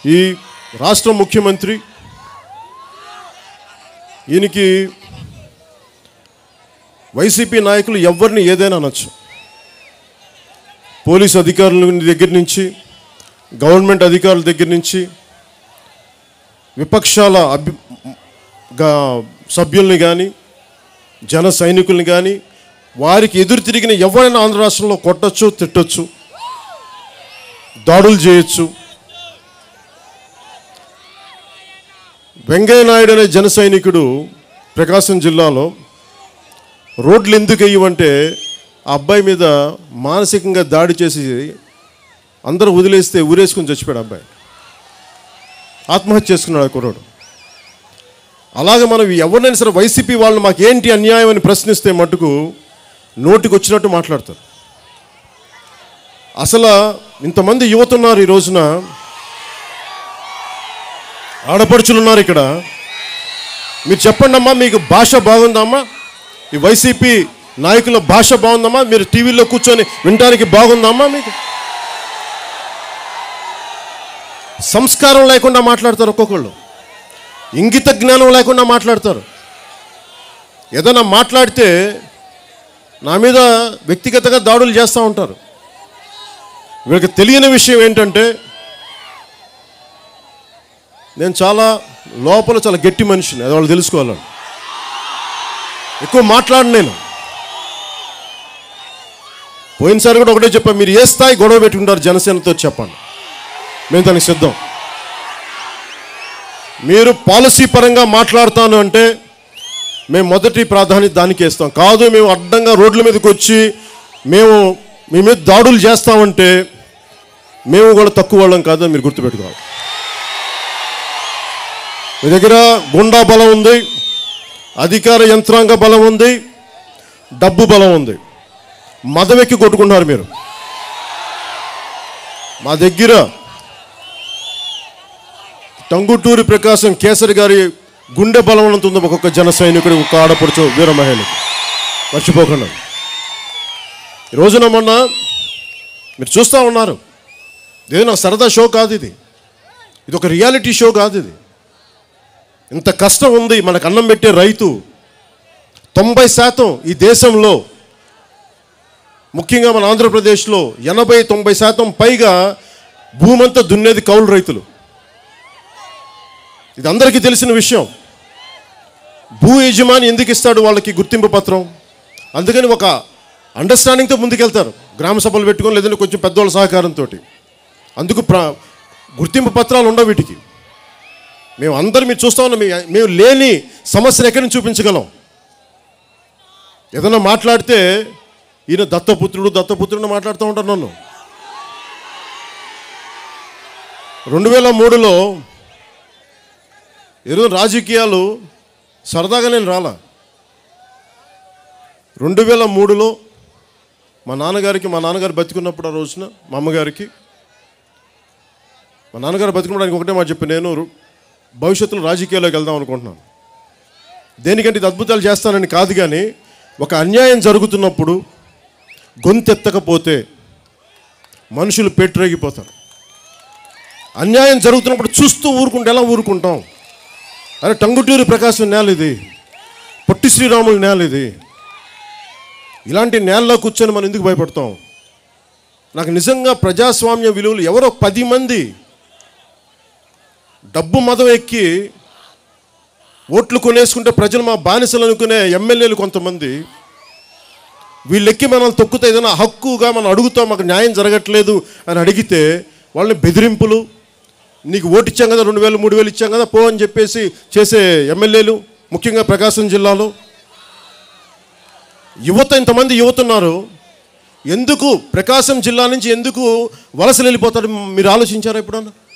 ఈ రాష్ట్ర ముఖ్యమంత్రి ఈయనకి వైసీపీ నాయకులు ఎవరిని ఏదైనా అనొచ్చు పోలీస్ అధికారుల దగ్గర నుంచి గవర్నమెంట్ అధికారుల దగ్గర నుంచి విపక్షాల అభి గా- సభ్యుల్ని కానీ జన సైనికుల్ని కానీ వారికి ఎదురు తిరిగిన ఎవరైనా ఆంధ్ర రాష్ట్రంలో కొట్టచ్చు తిట్టొచ్చు దాడులు చేయొచ్చు వెంకయ్య నాయుడు అనే జన సైనికుడు ప్రకాశం జిల్లాలో రోడ్లు ఎందుకు వేయవంటే ఆ అబ్బాయి మీద మానసికంగా దాడి చేసి అందరూ వదిలేస్తే ఊరేసుకుని చచ్చిపోయాడు అబ్బాయి ఆత్మహత్య చేసుకున్నాడు ఆ కుర్రాడు అలాగే మనం ఎవరినైనా సరే వైసీపీ వాళ్ళు మాకు ఏంటి అన్యాయం అని ప్రశ్నిస్తే మటుకు నోటికి వచ్చినట్టు మాట్లాడతారు అసలు ఇంతమంది యువత ఉన్నారు ఈ రోజున ఆడపడుచులు ఉన్నారు ఇక్కడ మీరు చెప్పండి అమ్మా మీకు భాష బాగుందమ్మా ఈ వైసీపీ నాయకుల భాష బాగుందమ్మా మీరు టీవీలో కూర్చొని వినడానికి బాగుందమ్మా మీకు సంస్కారం లేకుండా మాట్లాడతారు ఒక్కొక్కళ్ళు ఇంగిత జ్ఞానం లేకుండా మాట్లాడతారు ఏదైనా మాట్లాడితే నా మీద వ్యక్తిగతంగా దాడులు చేస్తూ ఉంటారు వీళ్ళకి తెలియని విషయం ఏంటంటే నేను చాలా లోపల చాలా గట్టి మనిషిని అది వాళ్ళు తెలుసుకోవాలని ఎక్కువ మాట్లాడను నేను పోయినసారి కూడా ఒకటే చెప్పాను మీరు ఏ స్థాయి గొడవ పెట్టుకుంటారు జనసేనతో చెప్పండి మేము దానికి సిద్ధం మీరు పాలసీ పరంగా మాట్లాడతాను అంటే మేము మొదటి ప్రాధాన్యత దానికి ఇస్తాం కాదు మేము అడ్డంగా రోడ్ల మీదకి వచ్చి మేము మీ మీద దాడులు చేస్తామంటే మేము కూడా తక్కువ వాళ్ళం కాదని మీరు గుర్తుపెట్టుకోవాలి మీ దగ్గర గుండా బలం ఉంది అధికార యంత్రాంగ బలం ఉంది డబ్బు బలం ఉంది మదవెక్కి కొట్టుకుంటున్నారు మీరు మా దగ్గర టంగుటూరి ప్రకాశం కేసరి గారి గుండె బలం ఉంటుంది ఒక్కొక్క జన సైనికుడు ఒక్క ఆడపడుచు వీర మహిళకి మర్చిపోకుండా ఈ రోజున మొన్న మీరు చూస్తూ ఉన్నారు ఇదే నా సరదా షో కాదు ఇది ఇది ఒక రియాలిటీ షో కాదు ఇది ఇంత కష్టం ఉంది మనకు అన్నం పెట్టే రైతు తొంభై శాతం ఈ దేశంలో ముఖ్యంగా మన ఆంధ్రప్రదేశ్లో ఎనభై తొంభై శాతం పైగా భూమంతా దున్నేది కౌలు రైతులు ఇది అందరికీ తెలిసిన విషయం భూ యజమాని ఎందుకు ఇస్తాడు వాళ్ళకి గుర్తింపు పత్రం అందుకని ఒక అండర్స్టాండింగ్తో ముందుకెళ్తారు గ్రామ సభలు పెట్టుకొని లేదంటే కొంచెం పెద్దవాళ్ళ సహకారంతో అందుకు ప్ర గుర్తింపు పత్రాలు ఉండవు వీటికి మేము అందరం మీరు చూస్తా ఉన్నాం మీ- మేము లేని సమస్యను ఎక్కడి నుంచి చూపించగలం ఏదైనా మాట్లాడితే ఈయన దత్తపుత్రుడు దత్తపుత్రుడు మాట్లాడుతూ ఉంటారు నన్ను రెండు వేల మూడులో ఈరోజు రాజకీయాలు సరదాగా నేను రాలా రెండు వేల మూడులో మా నాన్నగారికి మా నాన్నగారు బతికున్నప్పుడు ఆ రోజున మా అమ్మగారికి మా నాన్నగారు బతికున్నప్పుడు ఒకటే మాట చెప్పి నేను రు- భవిష్యత్తులో రాజకీయాల్లోకి వెళ్దాం అనుకుంటున్నాను దేనికంటే ఇది అద్భుతాలు చేస్తానని కాదు కానీ ఒక అన్యాయం జరుగుతున్నప్పుడు గొంతెత్తకపోతే మనుషులు పెట్టరేగిపోతారు అన్యాయం జరుగుతున్నప్పుడు చూస్తూ ఊరుకుంటే ఎలా ఊరుకుంటాం అరే టంగుటూరి ప్రకాశం నేల ఇది పొట్టి శ్రీరాములు నేల ఇది ఇలాంటి నేలలో కూర్చొని మనం ఎందుకు భయపడతాం నాకు నిజంగా ప్రజాస్వామ్య విలువలు ఎవరో పది మంది డబ్బు మదం ఎక్కి ఓట్లు కొనేసుకుంటే ప్రజలు మా బానిసలు అనుకునే ఎమ్మెల్యేలు కొంతమంది వీళ్ళెక్కి మనం తొక్కుతే ఏదైనా హక్కుగా మనం అడుగుతాం మాకు న్యాయం జరగట్లేదు అని అడిగితే వాళ్ళని బెదిరింపులు నీకు ఓటు ఇచ్చాం కదా రెండు వేలు మూడు వేలు ఇచ్చాం కదా పో అని చెప్పేసి చేసే ఎమ్మెల్యేలు ముఖ్యంగా ప్రకాశం జిల్లాలో యువత ఇంతమంది యువత ఉన్నారు ఎందుకు ప్రకాశం జిల్లా నుంచి ఎందుకు వలసలు వెళ్ళిపోతారు మీరు ఆలోచించారా ఎప్పుడన్నా